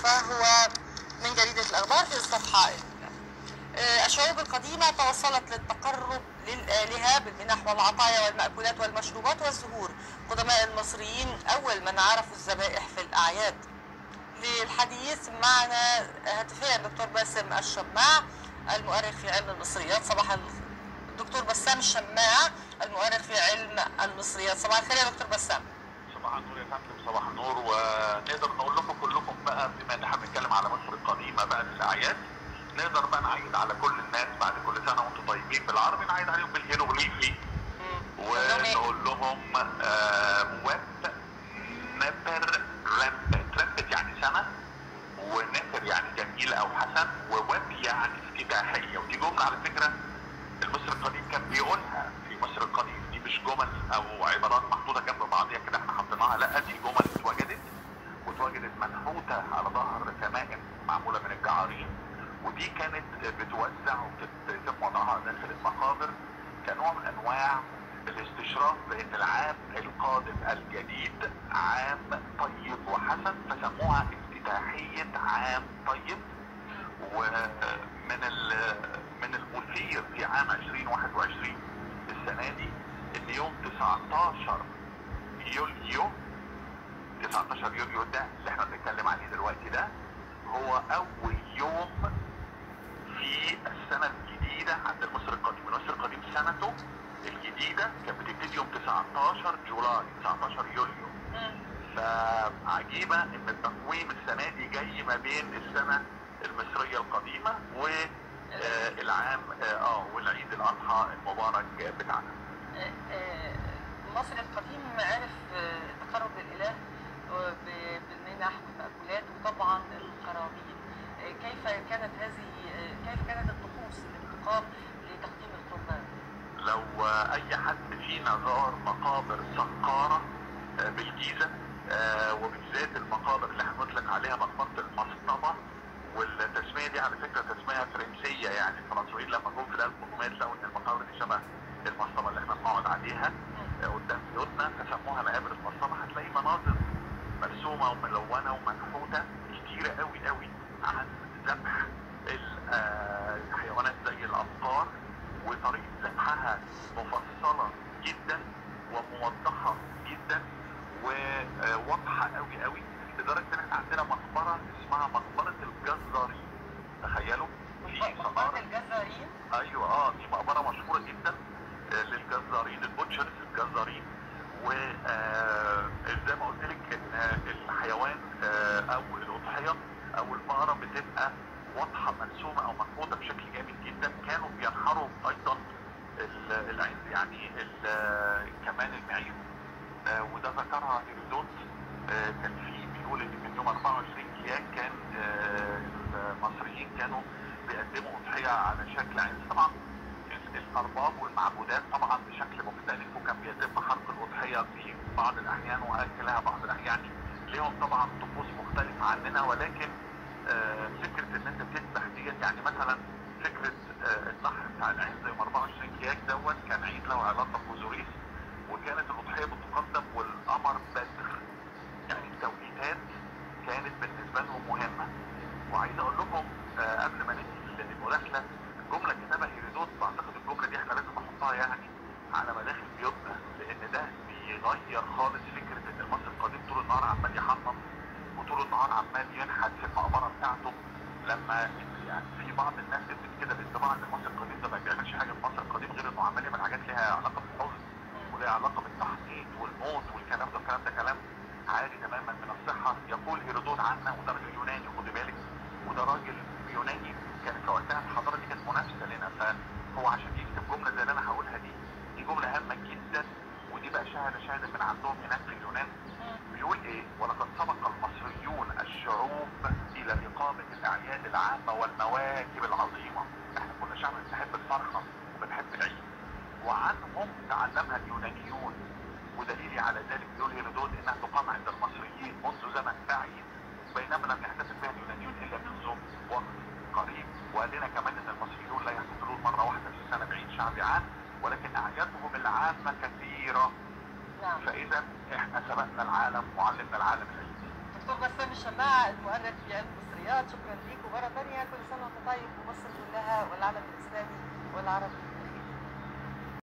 فهو من جريدة الأخبار في الصفحة الأولى. آه، الشعوب القديمة توصلت للتقرب للآلهة بالمنح والعطايا والمأكولات والمشروبات والزهور قدماء المصريين أول من عرفوا الذبائح في الأعياد للحديث معنا هاتفيا الدكتور باسم الشماع المؤرخ في علم المصريات صباح الخير الدكتور بسام الشماع المؤرخ في علم المصريات صباح الخير يا دكتور بسام صباح النور يا فندم صباح النور ونقدر نقول لكم كلكم بقى بما ان احنا بنتكلم على مصر القديمه بقى للاعياد نقدر بقى نعيد على كل الناس بعد كل سنه وانتم طيبين بالعربي نعيد عليهم بالهيروغليفي ونقول لهم آه ويب نبر رمب ترمبت يعني سنه ونفر يعني جميل او حسن وويب يعني افتتاحيه ودي جمله على فكره المصري القديم كان بيقولها في مصر القديم دي مش جمل او عبارات محطوطه جنب بعضيها كده احنا حطيناها لا دي جمل اتوجدت واتوجدت منحوته على ظهر تمائم معموله من الجعارين ودي كانت بتوزع وتتم وضعها داخل المقابر كنوع من انواع الاستشراف بان العام القادم الجديد عام طيب وحسن فسموها افتتاحيه عام طيب ومن من المثير في عام 2021 السنه دي ان يوم 19 يوليو 19 يوليو ده اللي احنا بنتكلم عليه دلوقتي ده هو اول يوم في السنه الجديده عند المصري القديم، المصري القديم سنته الجديده كانت بتبتدي يوم 19 جولاي 19 يوليو فعجيبه ان التقويم السنه دي جاي ما بين السنه المصريه القديمه والعام اه والعيد الاضحى المبارك بتاعنا. مصر القديم عرف التقرب للاله بالمنح والمأكولات وطبعا القرابين. كيف كانت هذه كيف كانت الطقوس اللي بتقام لتقديم القربان؟ لو اي حد فينا زار مقابر سقاره بالجيزه وبالذات المقابر اللي هنطلق عليها مقبره المصطبه والتسميه دي على فكره تسميه فرنسيه يعني الفرنسيين لما جم في 1800 لقوا ان المقابر دي شبه المصطبه اللي احنا بنقعد عليها قدام بيوتنا فسموها مقابر المصطبه هتلاقي مناظر مرسومه وملونه ومنحوته كتيره قوي قوي عن ذبح الحيوانات زي الابقار وطريقه ذبحها مفصله جدا وموضحه جدا وواضحه قوي قوي لدرجه ان احنا عندنا مقبره اسمها مقبره الجزارين تخيلوا في مقبره الجزارين ايوه اه دي مقبره مشهوره جدا للجزارين البوتشرز الجزارين وزي ما قلت لك ان الحيوان او الاضحيه او البقره بتبقى واضحه مرسومه او منحوته بشكل جامد جدا كانوا بينحروا ايضا العين يعني كمان المعيز وده ذكرها هيرودوت كان في بيقول ان من يوم 24 كيان كان المصريين كانوا بيقدموا اضحيه على شكل عين طبعا الارباب والمعبودات طبعا بشكل مختلف وكان بيتم حرق الاضحيه في بعض الاحيان واكلها بعض الاحيان ليهم طبعا طقوس مختلفه عننا ولكن آه فكره ان انت تذبح ديت يعني مثلا فكره آه النحر بتاع العين زي 24 كياك دوت كان عيد له علاقه بوزوريس وكانت الاضحيه بتقدم والقمر بدر يعني التوقيتات كانت بالنسبه لهم مهمه وعايز اقول لكم آه قبل ما ننهي المداخله جمله كتبها هيرودوت بعتقد الجمله دي احنا لازم نحطها يعني على مداخل بيوتنا لان ده بيغير خالص فكره ان المصري القديم طول النهار عمال يحنط وطول النهار عمال ينحت في المقبره بتاعته لما يعني في بعض الناس بتكتب كده بانطباع ان المصري القديم ده ما بيعملش حاجه في مصر القديم غير انه عمال يعمل حاجات ليها علاقه بالحزن وليها علاقه بالتحقيق والموت والكلام ده الكلام ده كلام عادي تماما من الصحه يقول هيرودوت عنا وده راجل يوناني خدي بالك وده راجل يوناني كانت في وقتها الحضاره دي كانت منافسه لنا فهو عشان يكتب جمله زي اللي انا هقولها دي دي جمله هامه جدا ودي بقى شهاده شهاده من عندهم هناك في اليونان بيقول ايه ولقد سبق المصريون الشعوب الى اقامه الاعياد العامه والمواكب العظيمه احنا كنا شعب بنحب الفرحه وبنحب العيد وعنهم تعلمها اليونانيون ودليلي على ذلك بيقول هيرودوت انها تقام عند المصريين منذ زمن بعيد بينما لم يحتفل بها اليونانيون الا منذ وقت قريب وقال لنا كمان ان المصريون لا يحتفلون مره واحده في السنه بعيد شعبي عام ولكن اعيادهم العامه كثيره نعم فاذا احنا سبقنا العالم وعلمنا العالم العيد دكتور بسام الشماعة المؤرخ في علم المصريات شكرا ليك ومرة ثانية كل سنة وأنت طيب ومصر كلها والعالم الإسلامي والعربي